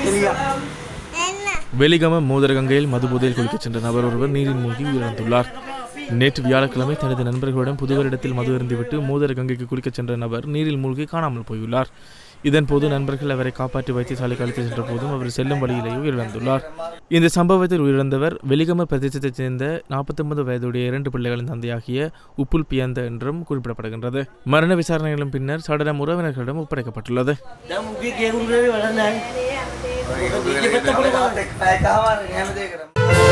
வெலிகம மோதரகங்கையில் மதுபோதையில் குளிக்கச் சென்ற நபர் ஒருவர் நீரில் மூழ்கி உயிரிழந்துள்ளார் நேற்று வியாழக்கிழமை தனது நண்பர்களுடன் புதுவரிடத்தில் மது அருந்திவிட்டு மோதரகங்கைக்கு குளிக்கச் சென்ற நபர் நீரில் மூழ்கி காணாமல் போயுள்ளார் இதன்போது நண்பர்கள் அவரை காப்பாற்றி வைத்தியசாலைக்கு அழைத்து சென்ற போதும் அவர் செல்லும் வழியிலேயே உயிரிழந்துள்ளார் இந்த சம்பவத்தில் உயிரிழந்தவர் வெலிகம பிரதேசத்தைச் சேர்ந்த நாற்பத்தொன்பது வயதுடைய இரண்டு பிள்ளைகளின் தந்தையாகிய உப்புல் பியந்த என்றும் குறிப்பிடப்படுகின்றது மரண விசாரணைகளின் பின்னர் சடலம் உறவினர்களிடம் ஒப்படைக்கப்பட்டுள்ளது දැන් මුගේ කියකුරේ වැඩ නැහැ. ඒක පැය කහමාරක් හැම දෙයකටම